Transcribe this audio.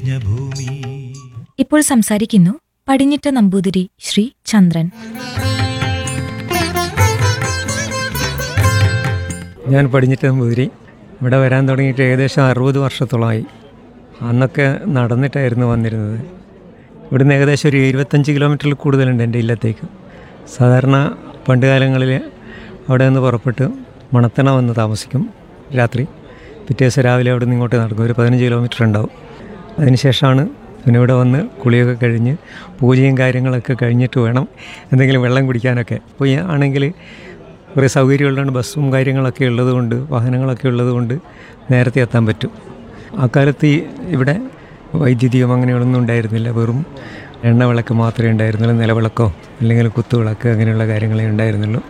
പുണ്യഭൂമി ഇപ്പോൾ സംസാരിക്കുന്നു പടിഞ്ഞിറ്റ നമ്പൂതിരി ശ്രീ ചന്ദ്രൻ ഞാൻ പടിഞ്ഞിട്ട് നമ്പൂതിരി ഇവിടെ വരാൻ തുടങ്ങിയിട്ട് ഏകദേശം അറുപത് വർഷത്തോളമായി അന്നൊക്കെ നടന്നിട്ടായിരുന്നു വന്നിരുന്നത് ഇവിടുന്ന് ഏകദേശം ഒരു ഇരുപത്തഞ്ച് കിലോമീറ്ററിൽ കൂടുതലുണ്ട് എൻ്റെ ഇല്ലത്തേക്ക് സാധാരണ പണ്ട് കാലങ്ങളിൽ അവിടെ നിന്ന് പുറപ്പെട്ട് മണത്തണ വന്ന് താമസിക്കും രാത്രി പിറ്റേ ദിവസം രാവിലെ അവിടെ നിന്ന് ഇങ്ങോട്ട് നടക്കും ഒരു പതിനഞ്ച് കിലോമീറ്റർ ഉണ്ടാവും അതിനുശേഷമാണ് പിന്നെ ഇവിടെ വന്ന് കുളിയൊക്കെ കഴിഞ്ഞ് പൂജയും കാര്യങ്ങളൊക്കെ കഴിഞ്ഞിട്ട് വേണം എന്തെങ്കിലും വെള്ളം കുടിക്കാനൊക്കെ അപ്പോൾ ഈ ആണെങ്കിൽ കുറേ സൗകര്യമുള്ളതുകൊണ്ട് ബസ്സും കാര്യങ്ങളൊക്കെ ഉള്ളതുകൊണ്ട് വാഹനങ്ങളൊക്കെ ഉള്ളതുകൊണ്ട് നേരത്തെ എത്താൻ പറ്റും അക്കാലത്ത് ഈ ഇവിടെ വൈദ്യുതിയും അങ്ങനെയൊന്നും ഉണ്ടായിരുന്നില്ല വെറും എണ്ണ വിളക്ക് മാത്രമേ ഉണ്ടായിരുന്നുള്ളൂ നിലവിളക്കോ അല്ലെങ്കിൽ കുത്തുവിളക്ക് അങ്ങനെയുള്ള കാര്യങ്ങളേ ഉണ്ടായിരുന്നുള്ളൂ